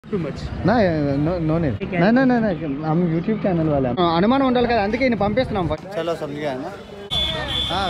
too much. నా no no need నా నా నా हम यूट्यूब चैनल वाला అనుమానం ఉండాలి కదా అందుకే నేను పంపిస్తున్నాం చలో समझ हाँ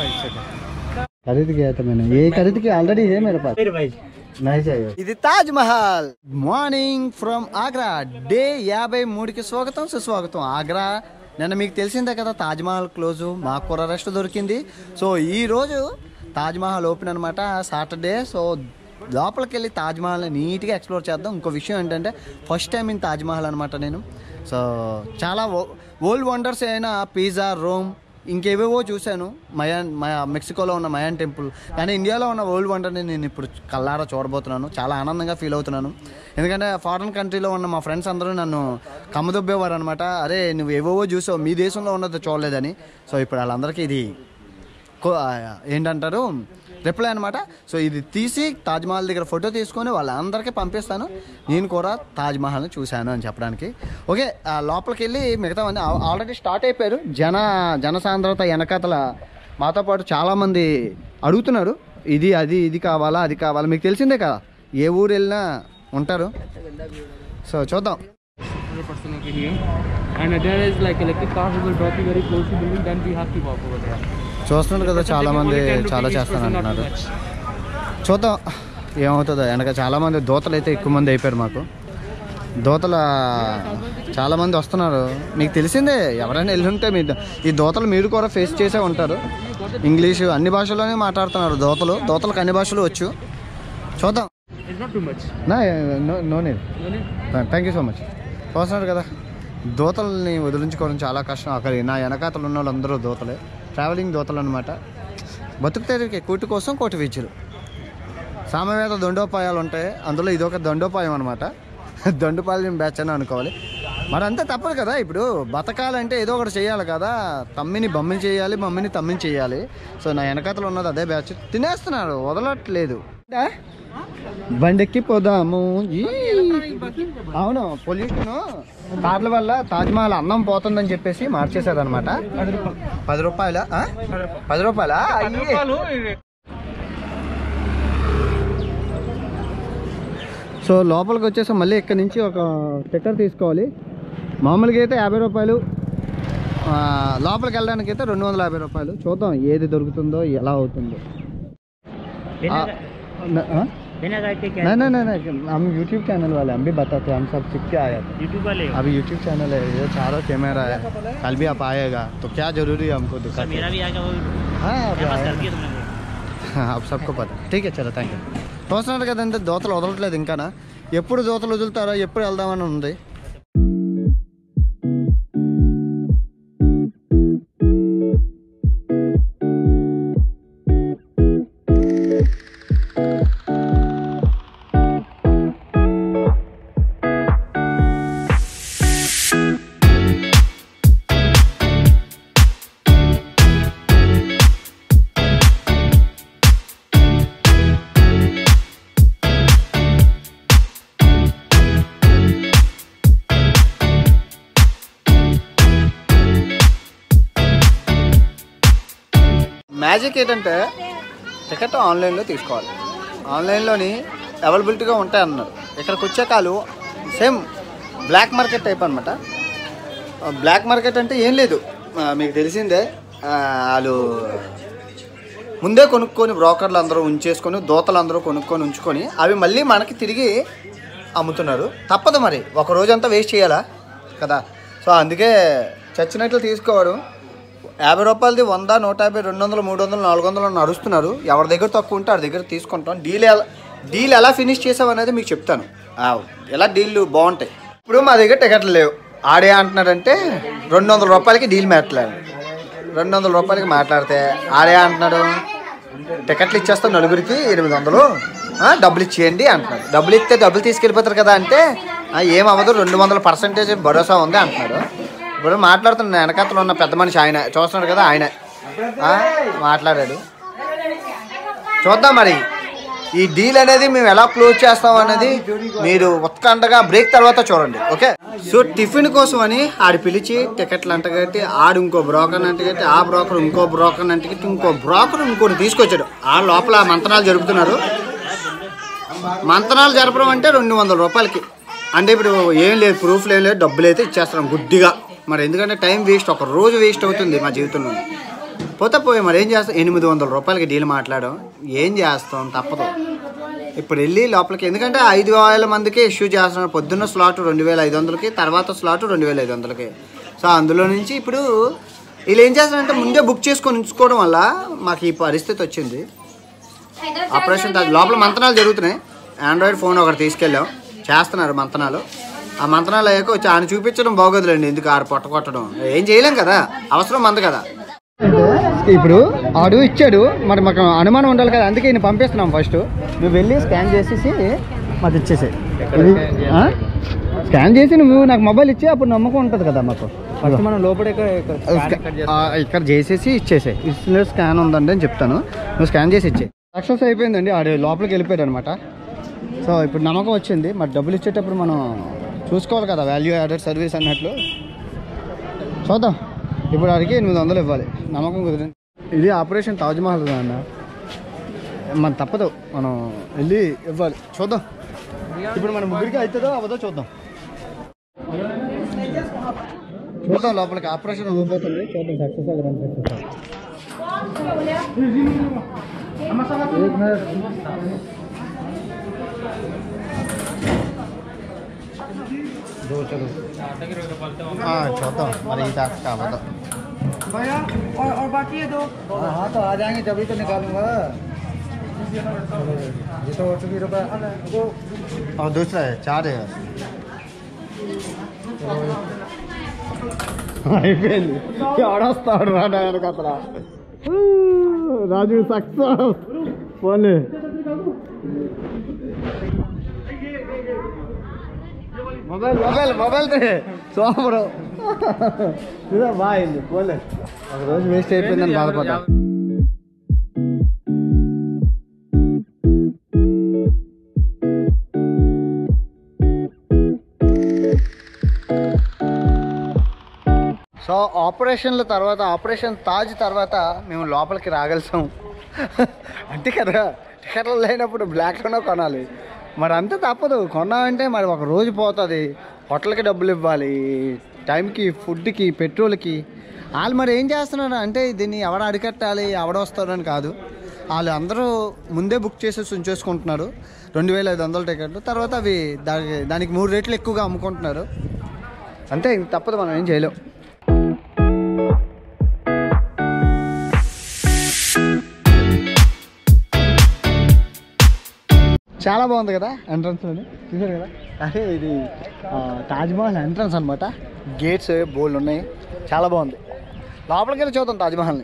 खरीद गया था मैंने ये खरीद के ऑलरेडी है मेरे पास नहीं चाहिए ఇది Taj Mahal morning from Agra day యాభై మూడుకి స్వాగతం సుస్వాగతం ఆగ్రా నిన్న మీకు తెలిసిందే కదా తాజ్ మహల్ క్లోజు మాకు కూడా రెస్ట్ దొరికింది సో ఈ రోజు తాజ్ మహల్ ఓపెన్ అనమాట సాటర్డే సో లోపలికి వెళ్ళి తాజ్ మహల్ని నీట్గా ఎక్స్ప్లోర్ చేద్దాం ఇంకో విషయం ఏంటంటే first time in Taj Mahal అనమాట నేను సో చాలా ఓల్డ్ వండర్స్ అయిన పిజ్జా రోమ్ ఇంకేవేవో చూశాను మయాన్ మయా మెక్సికోలో ఉన్న మయాన్ టెంపుల్ కానీ ఇండియాలో ఉన్న ఓల్డ్ వండర్ని నేను ఇప్పుడు కల్లారా చూడబోతున్నాను చాలా ఆనందంగా ఫీల్ అవుతున్నాను ఎందుకంటే ఫారిన్ కంట్రీలో ఉన్న మా ఫ్రెండ్స్ అందరూ నన్ను కమ్మదొబ్బేవారు అనమాట అరే నువ్వు ఏవేవో చూసావు మీ దేశంలో ఉన్నది చూడలేదని సో ఇప్పుడు వాళ్ళందరికీ ఇది కో- ఆ, ఏంటంటారు రిప్లై అనమాట సో ఇది తీసి తాజ్మహల్ దగ్గర ఫోటో తీసుకొని వాళ్ళందరికీ పంపిస్తాను నేను కూడా తాజ్మహల్ని చూశాను అని చెప్పడానికి ఓకే ఆ లోపలికి వెళ్ళి మిగతా మంది ఆల్రెడీ స్టార్ట్ అయిపోయారు జన జనసాంద్రత వెనకాతల మాతో పాటు చాలామంది అడుగుతున్నారు ఇది అది ఇది కావాలా అది కావాలా మీకు తెలిసిందే కదా ఏ ఊరు వెళ్ళినా ఉంటారు సో చూద్దాం 100% over here. And there is like electric cars will drop you very close to building, then we have to walk over there. చూస్తున్నారు కదా చాలామంది Only 10 చాలా rupees each చేస్తాను person, not అంటున్నారు too much. చూద్దాం ఏమవుతుందో వెనక చాలామంది దోతలు అయితే ఎక్కువ మంది అయిపోయారు మాకు దోతల చాలామంది వస్తున్నారు మీకు తెలిసిందే ఎవరైనా వెళ్ళి ఉంటే మీ ఈ దోతలు మీరు కూడా ఫేస్ చేసే ఉంటారు ఇంగ్లీషు అన్ని భాషల్లోనే మాట్లాడుతున్నారు దోతలు దోతలకు అన్ని భాషలు వచ్చు చూద్దాం It's not too much. నా no no need No need? Thank you so much చూస్తున్నారు కదా దోతల్ని వదిలించుకోవడం చాలా కష్టం అక్కడ నా వెనకాతలు ఉన్న వాళ్ళందరూ దోతలే ట్రావెలింగ్ దోతలు అనమాట బతుకుతారికి కూటి కోసం కోటి విద్యలు సామవేద దండోపాయాలు ఉంటాయి అందులో ఇదొక దండోపాయం అనమాట దండుపాలెం బ్యాచ్ అని అనుకోవాలి మరి అంతే తప్పదు కదా ఇప్పుడు బతకాలంటే ఏదో ఒకటి చేయాలి కదా తమ్మిని బమ్మిని చేయాలి మమ్మీని తమ్మిని చేయాలి సో నా వెనకాతలు ఉన్నది అదే బ్యాచ్ తినేస్తున్నారు వదలట్లేదు బండెక్కి పోదాము ఈ. అవును పొల్యూషన్ కార్ల వల్ల తాజ్మహల్ అన్నం పోతుందని చెప్పేసి మార్చేశారు అనమాట పది రూపాయల పది రూపాయల సో లోపలికి వచ్చేసి మళ్ళీ ఇక్కడ నుంచి ఒక టికెట్ తీసుకోవాలి మామూలుగా అయితే యాభై రూపాయలు ఆ, లోపలికి వెళ్ళడానికి అయితే రెండు వందల యాభై రూపాయలు చూద్దాం ఏది దొరుకుతుందో ఎలా అవుతుందో आ, न, हाँ? बिना गाइड के क्या नहीं नहीं नहीं नहीं हम यूट्यूब चैनल वाले हम भी बताते हैं हम सब सीख के आए थे यूट्यूब वाले हो अभी यूट्यूब चैनल है ये चारों कैमरा है कल भी आप आएगा तो क्या जरूरी है हमको दिखा मेरा भी आएगा वो हाँ अभी फेमस कर आएगा। दिया तुमने वो। हाँ, आप सबको पता ठीक है చలో థ్యాంక్ యూ చూస్తున్నారు కదంటే దోతలు వదలట్లేదు ఇంకానా ఎప్పుడు దోతలు వదులుతారో ఎప్పుడు వెళ్దామని ఉంది మ్యాజిక్ ఏంటంటే టికెట్ ఆన్లైన్లో తీసుకోవాలి ఆన్లైన్లోని అవైలబిలిటీగా ఉంటాయి అన్నారు ఇక్కడికి వచ్చే కాలు సేమ్ బ్లాక్ మార్కెట్ టైప్ అనమాట బ్లాక్ మార్కెట్ అంటే ఏం లేదు ఆ, మీకు తెలిసిందే ఆ, వాళ్ళు ముందే కొనుక్కొని బ్రోకర్లు అందరూ ఉంచేసుకొని దోతలు అందరూ కొనుక్కొని ఉంచుకొని అవి మళ్ళీ మనకి తిరిగి అమ్ముతున్నారు తప్పదు మరి ఒక రోజంతా వేస్ట్ చేయాలా కదా సో అందుకే చచ్చినట్లు తీసుకోవడం యాభై రూపాయలది వంద నూట యాభై రెండు వందలు మూడు వందలు నాలుగు వందలు అని అరుస్తున్నారు ఎవరి దగ్గర తక్కువ ఉంటే వాడి దగ్గర తీసుకుంటాం డీల్ ఎలా డీల్ ఎలా ఫినిష్ చేసావు అనేది మీకు చెప్తాను ఆ, ఎలా డీల్ బాగుంటాయి ఇప్పుడు మా దగ్గర టికెట్లు లేవు ఆడే అంటున్నాడంటే రెండు వందల రూపాయలకి డీల్ మాట్లాడాలి రెండు వందల రూపాయలకి మాట్లాడితే ఆడే అంటున్నాడు టికెట్లు ఇచ్చేస్తాం నలుగురికి ఎనిమిది వందలు ఆ, డబ్బులు ఇచ్చేయండి అంటున్నాడు డబ్బులు ఇస్తే డబ్బులు తీసుకెళ్ళిపోతారు కదా అంటే "ఆ, ఏం అవ్వదు రెండు వందల పర్సెంటేజ్ భరోసా ఉంది అంటున్నాడు ఇప్పుడు మాట్లాడుతున్న వెనకతలో ఉన్న పెద్ద మనిషి ఆయన చూస్తున్నాడు కదా ఆయన ఆ, మాట్లాడాడు చూద్దాం మరి ఈ డీల్ అనేది మేము ఎలా క్లోజ్ చేస్తాం అనేది మీరు ఉత్కంఠగా బ్రేక్ తర్వాత చూడండి ఓకే సో టిఫిన్ కోసం అని ఆడి పిలిచి టికెట్లు అంటగట్టి ఆడు ఇంకో బ్రోకర్ అంటగట్టి ఆ బ్రోకర్ ఇంకో బ్రోకర్ అంటగట్టి ఇంకో బ్రోకర్ ఇంకోటి తీసుకొచ్చాడు ఆ లోపల మంతనాలు జరుపుతున్నారు మంతనాలు జరపడం అంటే రెండు వందల రూపాయలకి అంటే ఇప్పుడు ఏం లేదు ప్రూఫ్లు ఏం లేదు డబ్బులు అయితే ఇచ్చేస్తున్నాం గుడ్డిగా మరి ఎందుకంటే టైం వేస్ట్ ఒక రోజు వేస్ట్ అవుతుంది మా జీవితంలో పోతే పోయి మరి ఏం చేస్తాం ఎనిమిది వందల రూపాయలకి డీల్ మాట్లాడడం ఏం చేస్తాం తప్పదు ఇప్పుడు వెళ్ళి లోపలికి ఎందుకంటే ఐదు వేల మందికి ఇష్యూ చేస్తున్నారు పొద్దున్న స్లాట్ రెండు వేల ఐదు వందలకి తర్వాత స్లాట్ రెండు వేల ఐదు వందలకి సో అందులో నుంచి ఇప్పుడు వీళ్ళు ఏం చేస్తారంటే ముందే బుక్ చేసుకొని ఉంచుకోవడం వల్ల మాకు ఈ పరిస్థితి వచ్చింది ఆపరేషన్ తాజ్ లోపల మంతనాలు జరుగుతున్నాయి ఆండ్రాయిడ్ ఫోన్ ఒకటి తీసుకెళ్ళాం చేస్తున్నారు మంతనాలు ఆ మంతనాలు అయ్యాక వచ్చి ఆయన చూపించడం బాగోదులేండి ఎందుకు ఆడ పొట్ట కొట్టడం ఏం చేయలేం కదా అవసరం మంది కదా ఇప్పుడు ఆడు ఇచ్చాడు మరి మాకు అనుమానం ఉండాలి కదా అందుకే నేను పంపిస్తున్నాం ఫస్ట్ నువ్వు వెళ్ళి స్కాన్ చేసేసి మాకు ఇచ్చేసే స్కాన్ చేసి నువ్వు నాకు మొబైల్ ఇచ్చి అప్పుడు నమ్మకం ఉంటుంది కదా మాకు ఫస్ట్ మనం లోపల ఇక్కడ ఇక్కడ scan ఇక్కడ ఆ, ఇక్కడ చేసేసి ఇచ్చేసే ఇస్తున్న స్కాన్ ఉందండి అని చెప్తాను నువ్వు స్కాన్ చేసి ఇచ్చే సక్సెస్ అయిపోయిందండి ఆడు లోపలికి వెళ్ళిపోయాడు అనమాట సో ఇప్పుడు నమ్మకం వచ్చింది మరి డబ్బులు ఇచ్చేటప్పుడు మనం చూసుకోవాలి కదా వాల్యూ యాడెడ్ సర్వీస్ అన్నట్లు చూద్దాం ఇప్పుడు ఆడికి ఎనిమిది వందలు ఇవ్వాలి నమ్మకం కుదిరింది ఇది ఆపరేషన్ తాజ్మహల్ అన్న మన తప్పదు మనం వెళ్ళి ఇవ్వాలి చూద్దాం ఇప్పుడు మన ముగ్గురికి అవుతుందో అవ్వదో చూద్దాం చూద్దాం లోపలికి ఆపరేషన్ అవ్వబోతుంది చూద్దాం సక్సెస్ అవ్వడం సక్సెస్ చూద్దాం మరి ఈ దాకా కావద్దు भैया और और बाकी ये दो हाँ तो आ जाएंगे जब तो निकालूंगा ये तो चुकी रुपये और दूसरा है चार है అయిపోయింది ఎవడొస్తాడు రాడు ఆయనకు అసలు రాజు సక్సెస్ పోలే మొబైల్ మొబైల్ మొబైల్ సూపర్ ఇదో బాగుంది పోలే ఒక రోజు వేస్ట్ అయిపోయిందని బాధపడ్డా సో ఆపరేషన్ల తర్వాత ఆపరేషన్ తాజ్ తర్వాత మేము లోపలికి రాగలిసాం అంటే కదా టికెట్లు లేనప్పుడు బ్లాక్లోనే కొనాలి మరి అంతే తప్పదు కొన్నామంటే మరి ఒక రోజు పోతుంది హోటల్కి డబ్బులు ఇవ్వాలి టైంకి ఫుడ్కి పెట్రోల్కి వాళ్ళు మరి ఏం చేస్తున్నారు అంటే దీన్ని ఎవడ అడికట్టాలి ఎవడ వస్తారని కాదు వాళ్ళు అందరూ ముందే బుక్ చేసేసి ఉంచేసుకుంటున్నారు రెండు వేల ఐదు వందల టికెట్లు తర్వాత అవి దానికి దానికి మూడు రేట్లు ఎక్కువగా అమ్ముకుంటున్నారు అంతే ఇంక తప్పదు మనం ఏం చేయలేం చాలా బాగుంది కదా ఎంట్రన్స్ చూసారు కదా అదే ఇది ఆ, తాజ్మహల్ ఎంట్రన్స్ అనమాట గేట్స్ బోల్డ్ ఉన్నాయి చాలా బాగుంది లోపలికి వెళ్ళి చూద్దాం తాజ్మహల్ని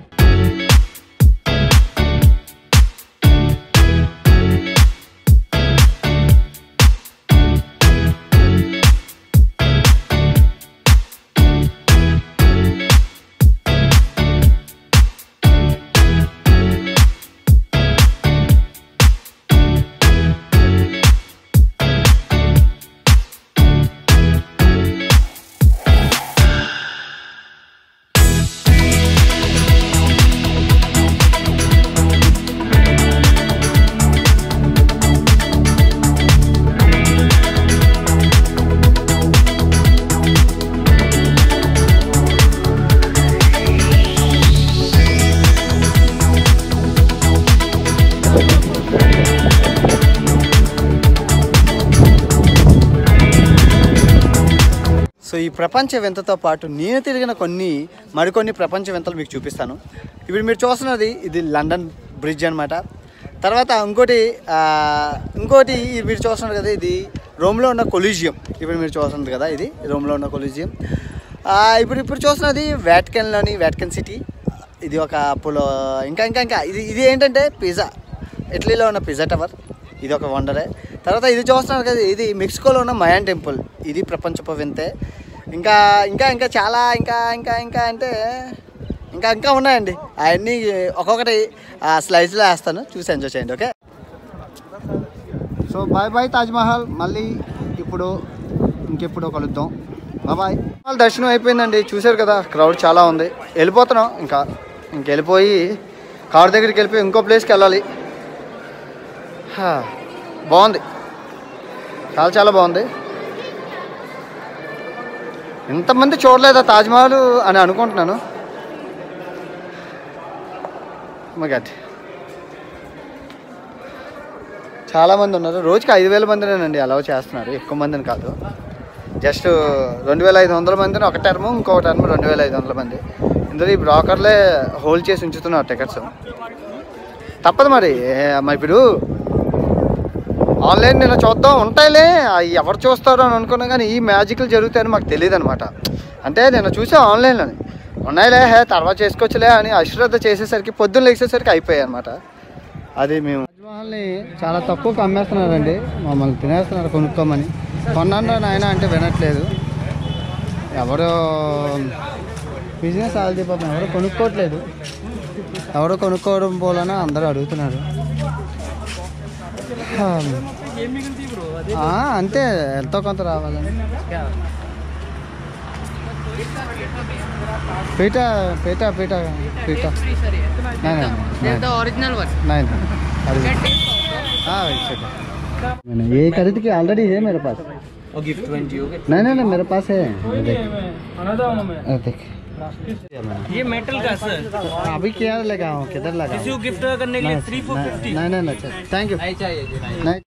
సో ఈ ప్రపంచ వింతతో పాటు నేను తిరిగిన కొన్ని మరికొన్ని ప్రపంచ వింతలు మీకు చూపిస్తాను ఇప్పుడు మీరు చూస్తున్నది ఇది లండన్ బ్రిడ్జ్ అనమాట తర్వాత ఇంకోటి ఆ, ఇంకోటి ఇది మీరు చూస్తున్నారు కదా ఇది రోమ్లో ఉన్న కొలీజియం ఇప్పుడు మీరు చూస్తున్నారు కదా ఇది రోమ్లో ఉన్న కొలీజియం ఆ, ఇప్పుడు ఇప్పుడు చూస్తున్నది వ్యాటికన్లోని వ్యాటికన్ సిటీ ఇది ఒక అప్పులో ఇంకా ఇంకా ఇంకా ఇది ఇది ఏంటంటే పిజ్జా ఇటలీలో ఉన్న పిజ్జా టవర్ ఇది ఒక వండరే తర్వాత ఇది చూస్తున్నారు కదా ఇది మెక్సికోలో ఉన్న మయాన్ టెంపుల్ ఇది ప్రపంచపు వింతే ఇంకా ఇంకా ఇంకా చాలా ఇంకా ఇంకా ఇంకా అంటే ఇంకా ఇంకా ఉన్నాయండి అవన్నీ ఒక్కొక్కటి స్లైడ్స్లో వేస్తాను చూసి ఎంజాయ్ చేయండి okay so bye bye Taj Mahal మళ్ళీ ఇప్పుడు ఇంకెప్పుడు కలుద్దాం బాయ్ దర్శనం అయిపోయిందండి చూశారు కదా క్రౌడ్ చాలా ఉంది వెళ్ళిపోతున్నాం ఇంకా ఇంకెళ్ళిపోయి కార్ దగ్గరికి వెళ్ళిపోయి ఇంకో ప్లేస్కి వెళ్ళాలి హా, బాగుంది చాలా చాలా బాగుంది ఇంతమంది చూడలేదా తాజ్మహల్ అని అనుకుంటున్నాను మగట్ చాలా మంది ఉన్నారు రోజుకి ఐదు వేల మందినేనండి అలౌ చేస్తున్నారు ఎక్కువ మందిని కాదు జస్ట్ రెండు వేల ఐదు వందల మందిని ఒక టర్మ్ ఇంకో టర్మ్ రెండు వేల ఐదు వందల మంది ఇందులో ఈ బ్రోకర్లే హోల్డ్ చేసి ఉంచుతున్నారు టికెట్స్ తప్పదు మరి ఏ- మరి ఇప్పుడు ఆన్లైన్ నిన్న చూద్దాం ఉంటాయిలే అవి ఎవరు చూస్తారో అని అనుకున్నా కానీ ఈ మ్యాజిక్లు జరుగుతాయని మాకు తెలియదు అనమాట అంటే నేను చూసా ఆన్లైన్లోని ఉన్నాయిలే హే తర్వాత చేసుకోవచ్చులే అని అశ్రద్ధ చేసేసరికి పొద్దున్న లేచేసరికి అయిపోయాయి అనమాట అది మేము తాజ్మహల్ని చాలా తక్కువకి అమ్మేస్తున్నారండి మమ్మల్ని తినేస్తున్నారు కొనుక్కోమని కొన్నాను నాయన అంటే వినట్లేదు ఎవరు బిజినెస్ ఆల్ది పాపం ఎవరు కొనుక్కోవట్లేదు ఎవరు కొనుక్కోవడం పోలన అందరూ అడుగుతున్నారు ఆ, అంతే ఎంతో కొంత రావాలని పీట పీట పీట పీట नहीं नहीं नहीं the original one. नहीं नहीं अरे हाँ वैसे का। मैंने ये खरीद के ऑलरेडी है मेरे पास Oh, gift 20, okay. नहीं नहीं नहीं मेरे पास है ये देख ये देख ये मेटल का सर अभी क्या लगाऊँ किधर लगाऊँ किसी को गिफ्ट करने के लिए थ्री फोर फिफ्टी नहीं नहीं नहीं थैंक यू नहीं चाहिए जी नहीं नहीं